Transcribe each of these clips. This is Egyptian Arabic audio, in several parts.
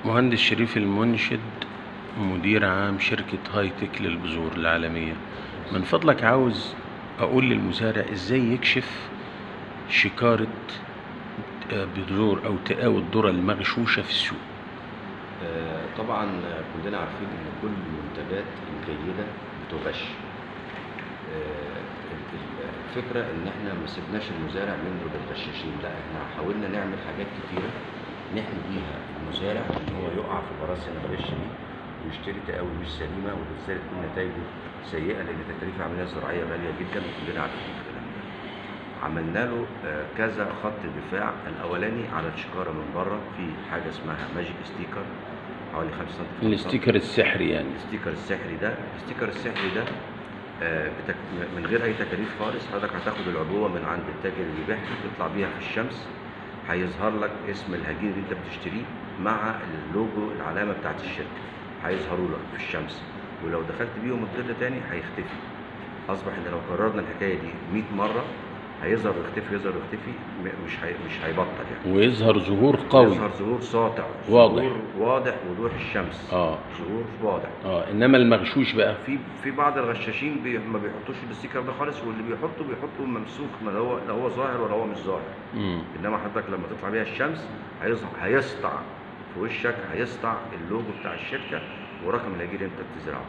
مهندس شريف المنشد مدير عام شركة هاي تك للبذور العالمية من فضلك عاوز أقول للمزارع إزاي يكشف شكارة آه، بذور أو تقاوي الذرة المغشوشة في السوق آه، طبعا كلنا عارفين ان كل المنتجات الجيده بتغش آه، ال- ال- الفكره ان احنا ما سيبناش المزارع منه للغشاشين لا احنا حاولنا نعمل حاجات كتيره نحمي بيها المزارع ان هو يقع في براثن الغش دي ويشتري تقاوي مش سليمه وبالتالي تكون نتائجه سيئه لان تكاليف العمليه الزراعيه غاليه جدا وكلنا عارفين الكلام ده. عملنا له آه، كذا خط دفاع الاولاني على الشكاره من بره في حاجه اسمها ماجيك ستيكر حوالي 5 سم في 5 سم. الاستيكر السحري يعني الستيكر السحري ده الستيكر السحري ده آه، بتك... من غير اي تكاليف خالص حضرتك هتاخد العبوه من عند التاجر اللي بيبيعها تطلع بيها في الشمس هيظهر لك اسم الهجين اللي انت بتشتريه مع اللوجو العلامه بتاعت الشركه هيظهروا لك في الشمس ولو دخلت بيهم الظل تاني هيختفي اصبح ان لو كررنا الحكايه دي 100 مره هيظهر ويختفي يظهر ويختفي م- مش هي... مش هيبطل يعني ويظهر ظهور قوي يظهر ظهور ساطع واضح. ظهور واضح وضوح الشمس اه ظهور واضح اه انما المغشوش بقى في في بعض الغشاشين بي ما بيحطوش الستيكر ده خالص واللي بيحطه بيحطه ممسوخ ما لا هو لا هو ظاهر ولا هو مش ظاهر مم. انما حضرتك لما تطلع بيها الشمس هيظهر هيسطع في وشك هيسطع اللوجو بتاع الشركه ورقم الهجين اللي انت بتزرعه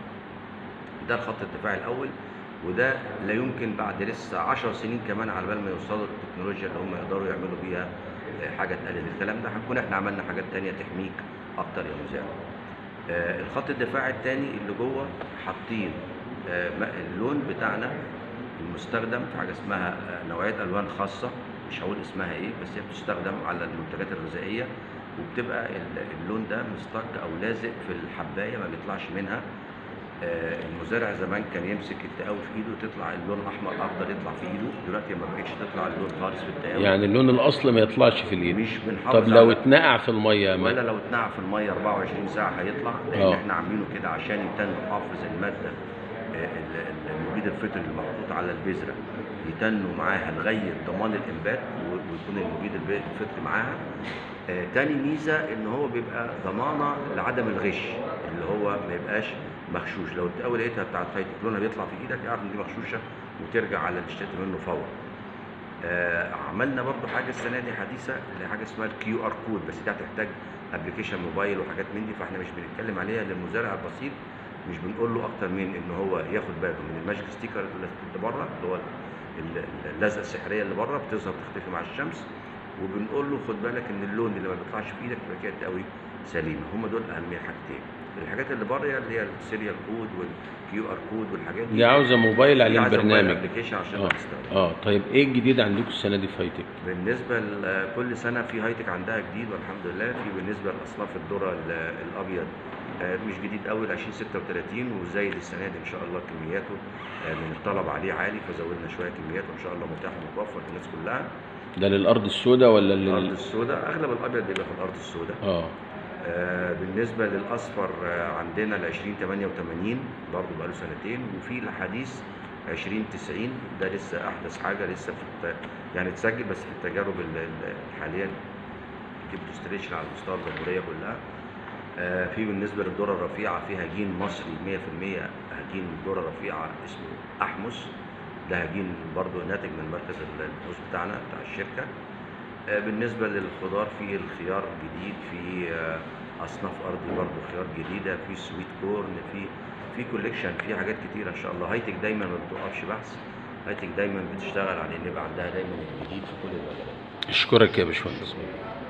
ده الخط الدفاع الاول وده لا يمكن بعد لسه 10 سنين كمان على بال ما يوصلوا للتكنولوجيا اللي هم يقدروا يعملوا بيها آه، حاجه تقلل الكلام ده هنكون احنا عملنا حاجات تانية تحميك اكتر يا مزارع آه، الخط الدفاعي الثاني اللي جوه حاطين آه، ما- اللون بتاعنا المستخدم في حاجه اسمها آه، نوعيه الوان خاصه مش هقول اسمها ايه بس هي بتستخدم على المنتجات الغذائيه وبتبقى ال- اللون ده مستك او لازق في الحبايه ما بيطلعش منها آه، المزارع زمان كان يمسك التقاوي في ايده تطلع اللون احمر اخضر يطلع في ايده دلوقتي ما بقتش تطلع اللون خالص في التقاوي يعني اللون الاصل ما يطلعش في الايد مش بنحافظ طب لو على- اتنقع في الميه ولا ما لو اتنقع في الميه 24 ساعه هيطلع لان آه. احنا عاملينه كده عشان يتن حافظ الماده آه، ال- ال- المبيد الفطري المحطوط على البذره يتنوا معاها لغايه ضمان الانبات و- ويكون المبيد الب- الفطري معاها آه، تاني ميزه ان هو بيبقى ضمانه لعدم الغش اللي هو ما يبقاش مغشوش لو التقاوي لقيتها بتاعت فايتك لونها بيطلع في ايدك اعرف ان دي مغشوشه وترجع على اللي اشتريت منه فورا آه، عملنا برضو حاجه السنه دي حديثه اللي هي حاجه اسمها الكيو ار كود بس دي هتحتاج ابلكيشن موبايل وحاجات من دي فاحنا مش بنتكلم عليها للمزارع البسيط مش بنقول له اكتر من ان هو ياخد باله من الماجيك ستيكر اللي بره اللي هو ال- ال- اللزقه السحريه اللي بره بتظهر تختفي مع الشمس وبنقول له خد بالك ان اللون اللي ما بيطلعش في ايدك يبقى كده قوي سليمه هم دول اهم حاجتين الحاجات اللي بره اللي هي السيريال كود والكيو ار كود والحاجات دي عاوزه موبايل عليه البرنامج ابلكيشن عشان اه تستخدم اه طيب ايه الجديد عندكم السنه دي في هايتك بالنسبة لكل سنة في هايتك عندها جديد والحمد لله في بالنسبة لأصناف الذرة ال- الأبيض آه، مش جديد قوي ل 2036 وزايد السنة دي إن شاء الله كمياته آه، من الطلب عليه عالي فزودنا شوية كمياته إن شاء الله متاح ومتوفر للناس كلها ده للارض السوداء ولا الأرض لل السوداء أغلب الأبيض بيبقى في الأرض السوداء اه آه، بالنسبة للأصفر آه، عندنا ال 2088 برضه بقاله سنتين وفي الحديث 2090 ده لسه أحدث حاجة لسه في الت... يعني اتسجل بس في التجارب ال- ال- حاليا ديمونستريشن على مستوى الجمهورية كلها آه، في بالنسبة للذرة الرفيعة في هجين مصري 100% هجين ذرة رفيعة اسمه أحمس ده هجين برضه ناتج من مركز البحوث بتاعنا بتاع الشركة آه، بالنسبة للخضار في الخيار جديد في آه، أصناف أرضي برضه خيار جديدة في سويت كورن في في كوليكشن في حاجات كتيرة إن شاء الله هايتك دايما ما بتوقفش بحث هايتك دايما بتشتغل على إن يبقى عندها دايما الجديد في كل المجالات اشكرك يا باشمهندس